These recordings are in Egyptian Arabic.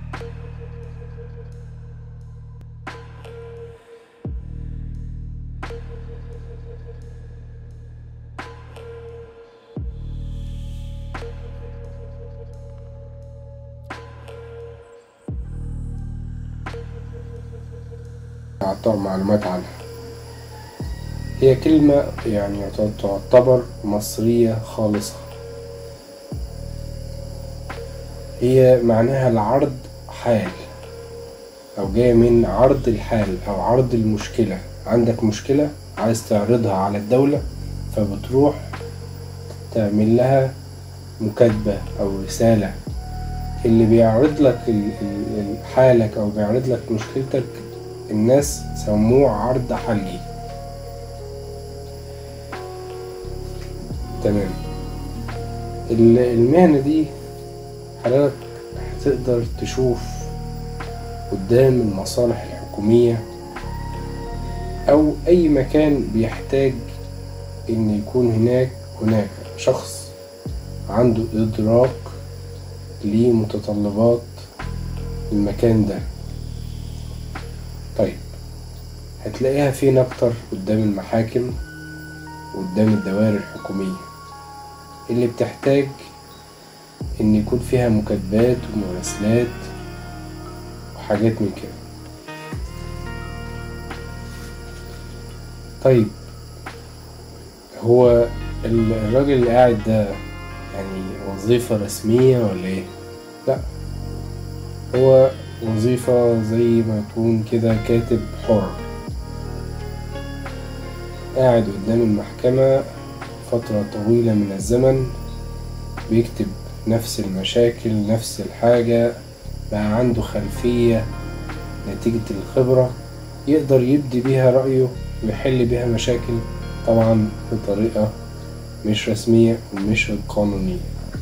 أعطاء معلومات عنها هي كلمة يعني تعتبر مصرية خالصة هي معناها العرض حال أو جاية من عرض الحال أو عرض المشكلة عندك مشكلة عايز تعرضها على الدولة فبتروح تعمل لها مكاتبة أو رسالة اللي بيعرض لك ال- ال- ال- حالك أو بيعرض لك مشكلتك الناس سموه عرض حلقي تمام ال- المهنة دي حضرتك هتقدر تشوف قدام المصالح الحكومية أو أي مكان بيحتاج إن يكون هناك هناك شخص عنده إدراك لمتطلبات المكان ده طيب هتلاقيها فين أكتر قدام المحاكم وقدام الدوائر الحكومية اللي بتحتاج إن يكون فيها مكاتبات ومراسلات وحاجات من كده طيب هو ال- الراجل اللي قاعد ده يعني وظيفة رسمية ولا ايه؟ لا هو وظيفة زي ما تكون كده كاتب حر قاعد قدام المحكمة فترة طويلة من الزمن بيكتب نفس المشاكل نفس الحاجة بقى عنده خلفية نتيجة الخبرة يقدر يبدي بيها رأيه ويحل بيها مشاكل طبعا بطريقة مش رسمية ومش قانونية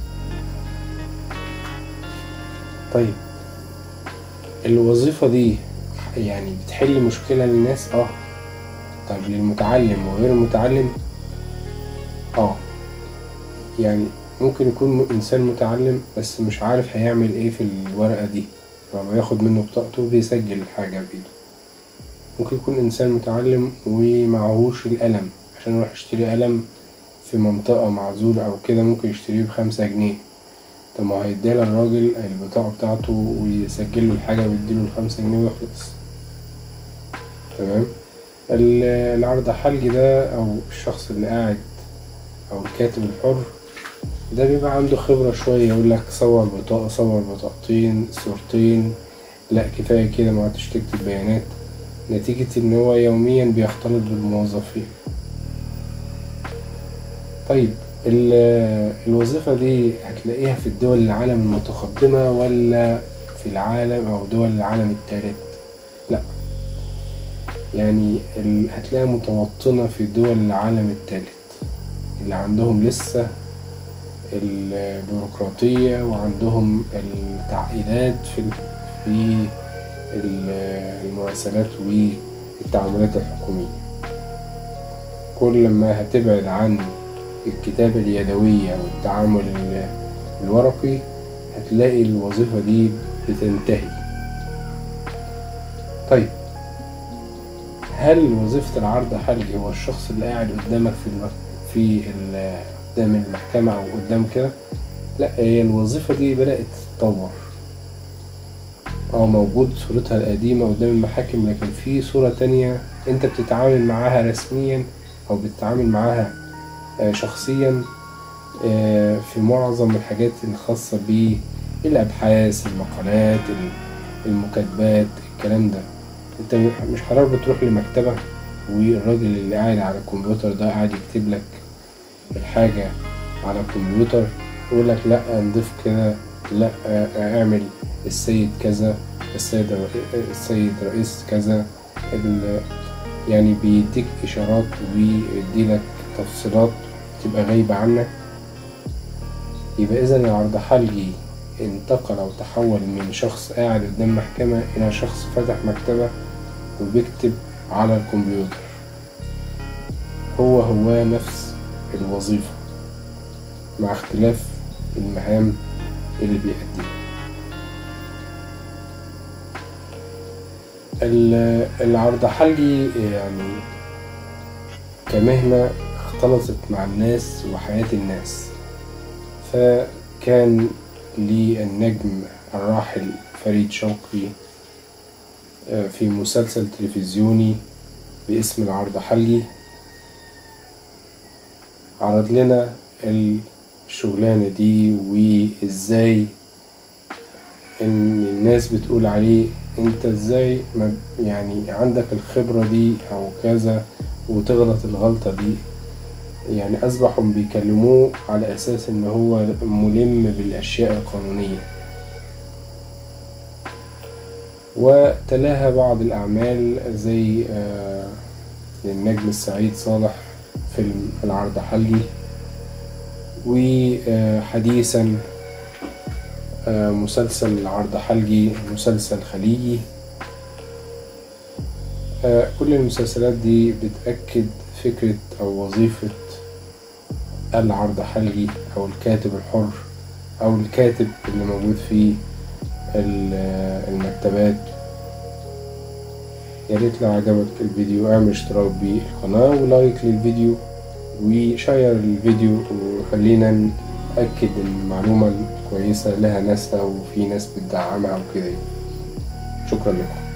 طيب الوظيفة دي يعني بتحل مشكلة للناس اه طيب للمتعلم وغير المتعلم اه يعني ممكن يكون إنسان متعلم بس مش عارف هيعمل ايه في الورقة دي فلما ياخد منه بطاقته بيسجل الحاجة بإيده ممكن يكون إنسان متعلم ومعهوش القلم عشان يروح يشتري قلم في منطقة معزولة أو كده ممكن يشتريه بخمسة جنيه طب ما هيديها للراجل البطاقة بتاعته ويسجل له الحاجة ويديله الخمسة جنيه ويخلص تمام ال- العرض حلقي ده أو الشخص اللي قاعد أو الكاتب الحر ده بيبقى عنده خبرة شوية يقول لك صور بطاقة صور بطاقتين صورتين لا كفاية كده ما عدتش تكتب بيانات نتيجة إن هو يوميا بيختلط بالموظفين طيب ال- الوظيفة دي هتلاقيها في الدول العالم المتقدمة ولا في العالم أو دول العالم الثالث لا يعني ال- هتلاقيها متوطنة في دول العالم الثالث اللي عندهم لسه البيروقراطية وعندهم التعقيدات في ال- في ال- المراسلات والتعاملات الحكومية كل ما هتبعد عن الكتابة اليدوية والتعامل ال- الورقي هتلاقي الوظيفة دي بتنتهي طيب هل وظيفة العرض حلقي هو الشخص اللي قاعد قدامك في الم... في ال... قدام المحكمة أو قدام كده؟ لا هي الوظيفة دي بدأت تتطور اه موجود صورتها القديمة قدام المحاكم لكن في صورة تانية انت بتتعامل معاها رسميا او بتتعامل معاها آه، شخصيا آه، في معظم الحاجات الخاصة بالأبحاث المقالات ال- المكاتبات الكلام ده انت مش حضرتك بتروح لمكتبة والراجل اللي قاعد على الكمبيوتر ده قاعد يكتب لك الحاجة على الكمبيوتر يقول لك لا نضيف كده لا آه، اعمل السيد كذا السيد الر- السيد رئيس كذا ال- يعني بيديك إشارات ويديلك تفصيلات تبقى غايبة عنك يبقى إذا العرض حلقي انتقل أو تحول من شخص قاعد قدام محكمة إلى شخص فتح مكتبة وبيكتب على الكمبيوتر هو هو نفس الوظيفة مع اختلاف المهام اللي بيأديها ال- العرضحلي يعني كمهنة اختلطت مع الناس وحياة الناس فكان للنجم الراحل فريد شوقي آه، في مسلسل تلفزيوني باسم العرضحلي عرض لنا الشغلانة دي وازاي ان الناس بتقول عليه انت ازاي ما يعني عندك الخبرة دي او كذا وتغلط الغلطة دي يعني اصبحوا بيكلموه على اساس ان هو ملم بالاشياء القانونية وتلاها بعض الاعمال زي آه، للنجم السعيد صالح فيلم العرضحلي وحديثا آه، مسلسل العرضحلي مسلسل خليجي آه، كل المسلسلات دي بتأكد فكرة أو وظيفة العرضحلي أو الكاتب الحر أو الكاتب اللي موجود في ال- المكتبات يا ريت لو عجبك الفيديو اعمل اشتراك بالقناة ولايك للفيديو وشير الفيديو وخلينا نأكد إن المعلومة الكويسة لها ناسها وفي ناس بتدعمها وكده شكرا لكم